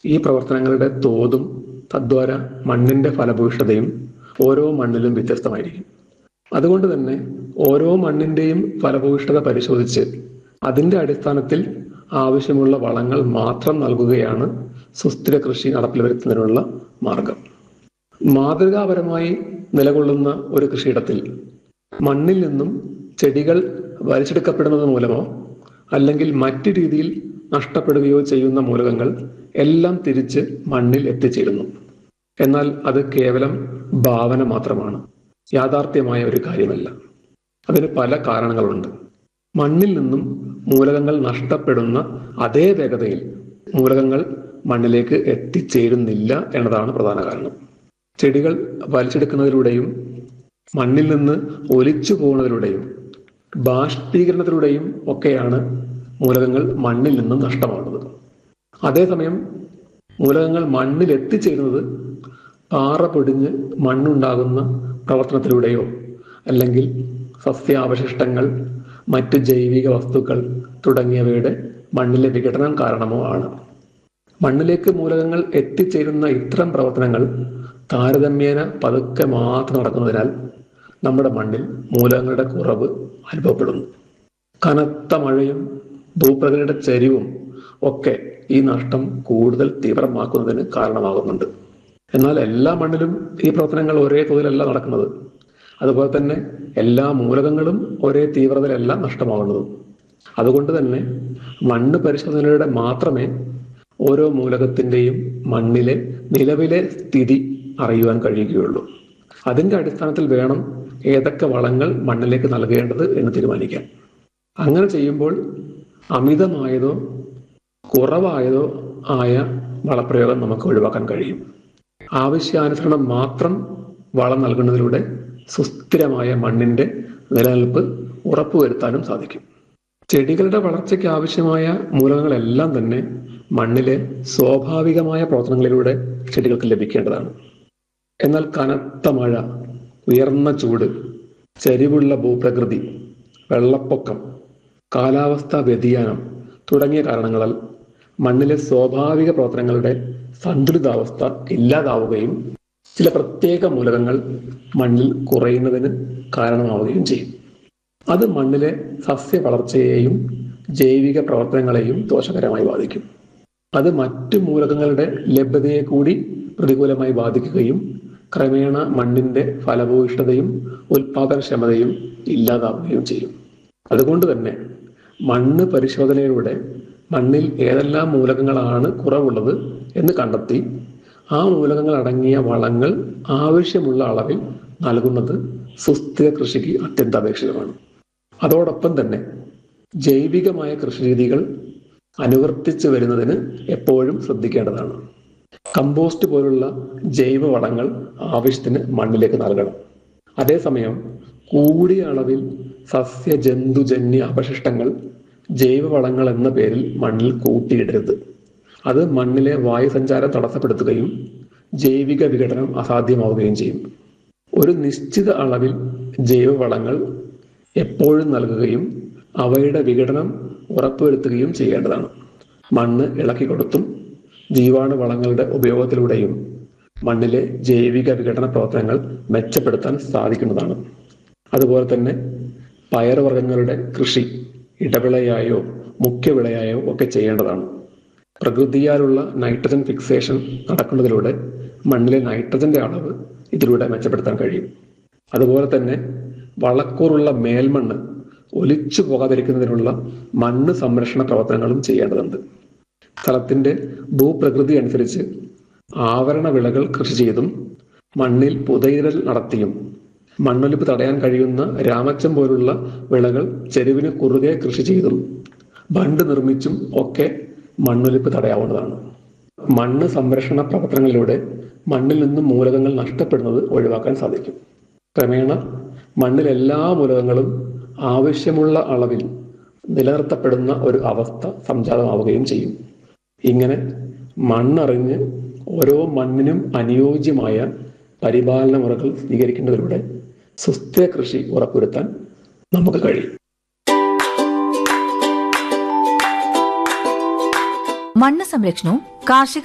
ഈ പ്രവർത്തനങ്ങളുടെ തോതും തദ്വാര മണ്ണിന്റെ ഫലഭൂയിഷ്ഠതയും ഓരോ മണ്ണിലും വ്യത്യസ്തമായിരിക്കും അതുകൊണ്ട് തന്നെ ഓരോ മണ്ണിന്റെയും ഫലഭൂയിഷ്ഠത പരിശോധിച്ച് അതിന്റെ അടിസ്ഥാനത്തിൽ ആവശ്യമുള്ള വളങ്ങൾ മാത്രം നൽകുകയാണ് സുസ്ഥിര കൃഷി നടപ്പിൽ വരുത്തുന്നതിനുള്ള മാർഗം മാതൃകാപരമായി നിലകൊള്ളുന്ന ഒരു കൃഷിയിടത്തിൽ മണ്ണിൽ നിന്നും ചെടികൾ വലിച്ചെടുക്കപ്പെടുന്നത് മൂലമോ അല്ലെങ്കിൽ മറ്റു രീതിയിൽ നഷ്ടപ്പെടുകയോ ചെയ്യുന്ന മൂലകങ്ങൾ എല്ലാം തിരിച്ച് മണ്ണിൽ എത്തിച്ചേരുന്നു എന്നാൽ അത് കേവലം ഭാവന മാത്രമാണ് യാഥാർത്ഥ്യമായ ഒരു കാര്യമല്ല അതിന് പല കാരണങ്ങളുണ്ട് മണ്ണിൽ നിന്നും മൂലകങ്ങൾ നഷ്ടപ്പെടുന്ന അതേ വേഗതയിൽ മൂലകങ്ങൾ മണ്ണിലേക്ക് എത്തിച്ചേരുന്നില്ല എന്നതാണ് പ്രധാന കാരണം ചെടികൾ വലിച്ചെടുക്കുന്നതിലൂടെയും മണ്ണിൽ നിന്ന് ഒലിച്ചു പോകുന്നതിലൂടെയും ബാഷ്പീകരണത്തിലൂടെയും ഒക്കെയാണ് മൂലകങ്ങൾ മണ്ണിൽ നിന്നും നഷ്ടമാകുന്നത് അതേസമയം മൂലകങ്ങൾ മണ്ണിൽ എത്തിച്ചേരുന്നത് പാറ പൊടിഞ്ഞ് മണ്ണുണ്ടാകുന്ന പ്രവർത്തനത്തിലൂടെയോ അല്ലെങ്കിൽ സസ്യാവശിഷ്ടങ്ങൾ മറ്റ് ജൈവിക വസ്തുക്കൾ തുടങ്ങിയവയുടെ മണ്ണിലെ വിഘടനം കാരണമോ ആണ് മണ്ണിലേക്ക് മൂലകങ്ങൾ എത്തിച്ചേരുന്ന ഇത്തരം പ്രവർത്തനങ്ങൾ താരതമ്യേന പതുക്കെ മാത്രം നടക്കുന്നതിനാൽ നമ്മുടെ മണ്ണിൽ മൂലകങ്ങളുടെ കുറവ് അനുഭവപ്പെടുന്നു കനത്ത മഴയും ഭൂപ്രകൃതിയുടെ ചരിവും ഒക്കെ ഈ നഷ്ടം കൂടുതൽ തീവ്രമാക്കുന്നതിന് കാരണമാകുന്നുണ്ട് എന്നാൽ എല്ലാ മണ്ണിലും ഈ പ്രവർത്തനങ്ങൾ ഒരേ തോതിലല്ല നടക്കുന്നത് അതുപോലെ തന്നെ എല്ലാ മൂലകങ്ങളും ഒരേ തീവ്രതയിലല്ല നഷ്ടമാകുന്നത് അതുകൊണ്ട് തന്നെ മണ്ണ് പരിശോധനയുടെ മാത്രമേ ഓരോ മൂലകത്തിന്റെയും മണ്ണിലെ നിലവിലെ സ്ഥിതി അറിയുവാൻ കഴിയുകയുള്ളൂ അതിന്റെ അടിസ്ഥാനത്തിൽ വേണം ഏതൊക്കെ വളങ്ങൾ മണ്ണിലേക്ക് നൽകേണ്ടത് എന്ന് തീരുമാനിക്കാൻ അങ്ങനെ ചെയ്യുമ്പോൾ അമിതമായതോ കുറവായതോ ആയ വളപ്രയോഗം നമുക്ക് ഒഴിവാക്കാൻ കഴിയും ആവശ്യാനുസരണം മാത്രം വളം നൽകുന്നതിലൂടെ സുസ്ഥിരമായ മണ്ണിന്റെ നിലനിൽപ്പ് ഉറപ്പുവരുത്താനും സാധിക്കും ചെടികളുടെ വളർച്ചയ്ക്ക് ആവശ്യമായ മൂലകങ്ങളെല്ലാം തന്നെ മണ്ണിലെ സ്വാഭാവികമായ പ്രവർത്തനങ്ങളിലൂടെ ചെടികൾക്ക് ലഭിക്കേണ്ടതാണ് എന്നാൽ കനത്ത മഴ ഉയർന്ന ചൂട് ചരിവുള്ള ഭൂപ്രകൃതി വെള്ളപ്പൊക്കം കാലാവസ്ഥാ വ്യതിയാനം തുടങ്ങിയ കാരണങ്ങളാൽ മണ്ണിലെ സ്വാഭാവിക പ്രവർത്തനങ്ങളുടെ സന്തുലിതാവസ്ഥ ഇല്ലാതാവുകയും ചില പ്രത്യേക മൂലകങ്ങൾ മണ്ണിൽ കുറയുന്നതിന് കാരണമാവുകയും ചെയ്യും അത് മണ്ണിലെ സസ്യ വളർച്ചയെയും ജൈവിക പ്രവർത്തനങ്ങളെയും ദോഷകരമായി ബാധിക്കും അത് മറ്റു മൂലകങ്ങളുടെ ലഭ്യതയെ കൂടി പ്രതികൂലമായി ബാധിക്കുകയും ക്രമേണ മണ്ണിന്റെ ഫലഭൂയിഷ്ഠതയും ഉൽപാദനക്ഷമതയും ഇല്ലാതാവുകയും ചെയ്യും അതുകൊണ്ട് തന്നെ മണ്ണ് പരിശോധനയിലൂടെ മണ്ണിൽ ഏതെല്ലാം മൂലകങ്ങളാണ് കുറവുള്ളത് എന്ന് കണ്ടെത്തി ആ മൂലകങ്ങൾ അടങ്ങിയ വളങ്ങൾ ആവശ്യമുള്ള അളവിൽ നൽകുന്നത് സുസ്ഥിര കൃഷിക്ക് അത്യന്താപേക്ഷിതമാണ് അതോടൊപ്പം തന്നെ ജൈവികമായ കൃഷിരീതികൾ അനുവർത്തിച്ചു വരുന്നതിന് എപ്പോഴും ശ്രദ്ധിക്കേണ്ടതാണ് കമ്പോസ്റ്റ് പോലുള്ള ജൈവ വളങ്ങൾ ആവശ്യത്തിന് മണ്ണിലേക്ക് നൽകണം അതേസമയം കൂടിയ അളവിൽ സസ്യ ജന്തുജന്യ അവശിഷ്ടങ്ങൾ ജൈവവളങ്ങൾ എന്ന പേരിൽ മണ്ണിൽ കൂട്ടിയിടരുത് അത് മണ്ണിലെ വായുസഞ്ചാരം തടസ്സപ്പെടുത്തുകയും ജൈവിക വിഘടനം അസാധ്യമാവുകയും ചെയ്യും ഒരു നിശ്ചിത അളവിൽ ജൈവവളങ്ങൾ എപ്പോഴും നൽകുകയും അവയുടെ വിഘടനം ഉറപ്പുവരുത്തുകയും ചെയ്യേണ്ടതാണ് മണ്ണ് ഇളക്കി കൊടുത്തും ജീവാണു വളങ്ങളുടെ ഉപയോഗത്തിലൂടെയും മണ്ണിലെ ജൈവിക വിഘടന പ്രവർത്തനങ്ങൾ മെച്ചപ്പെടുത്താൻ സാധിക്കുന്നതാണ് അതുപോലെ തന്നെ പയറുവർഗ്ഗങ്ങളുടെ കൃഷി ഇടവിളയായോ മുഖ്യവിളയായോ ഒക്കെ ചെയ്യേണ്ടതാണ് പ്രകൃതിയാലുള്ള നൈട്രജൻ ഫിക്സേഷൻ നടക്കുന്നതിലൂടെ മണ്ണിലെ നൈട്രജന്റെ അളവ് ഇതിലൂടെ മെച്ചപ്പെടുത്താൻ കഴിയും അതുപോലെ തന്നെ വളക്കൂറുള്ള മേൽമണ്ണ് ഒലിച്ചു പോകാതിരിക്കുന്നതിനുള്ള മണ്ണ് സംരക്ഷണ പ്രവർത്തനങ്ങളും ചെയ്യേണ്ടതുണ്ട് സ്ഥലത്തിന്റെ ഭൂപ്രകൃതി അനുസരിച്ച് ആവരണ വിളകൾ കൃഷി ചെയ്തും മണ്ണിൽ പുതയിടൽ നടത്തിയും മണ്ണൊലിപ്പ് തടയാൻ കഴിയുന്ന രാമച്ചം പോലുള്ള വിളകൾ ചെരുവിന് കുറുകെ കൃഷി ചെയ്തും ബണ്ട് നിർമ്മിച്ചും ഒക്കെ മണ്ണൊലിപ്പ് തടയാവുന്നതാണ് മണ്ണ് സംരക്ഷണ പ്രവർത്തനങ്ങളിലൂടെ മണ്ണിൽ നിന്നും മൂലകങ്ങൾ നഷ്ടപ്പെടുന്നത് ഒഴിവാക്കാൻ സാധിക്കും ക്രമേണ മണ്ണിൽ എല്ലാ മൂലകങ്ങളും ആവശ്യമുള്ള അളവിൽ നിലനിർത്തപ്പെടുന്ന ഒരു അവസ്ഥ സംജാതമാവുകയും ചെയ്യും ഇങ്ങനെ മണ്ണറിഞ്ഞ് ഓരോ മണ്ണിനും അനുയോജ്യമായ പരിപാലന മുറകൾ സ്വീകരിക്കുന്നതിലൂടെ സുസ്ഥിര കൃഷി ഉറപ്പുവരുത്താൻ നമുക്ക് കഴിയും മണ്ണ് സംരക്ഷണവും കാർഷിക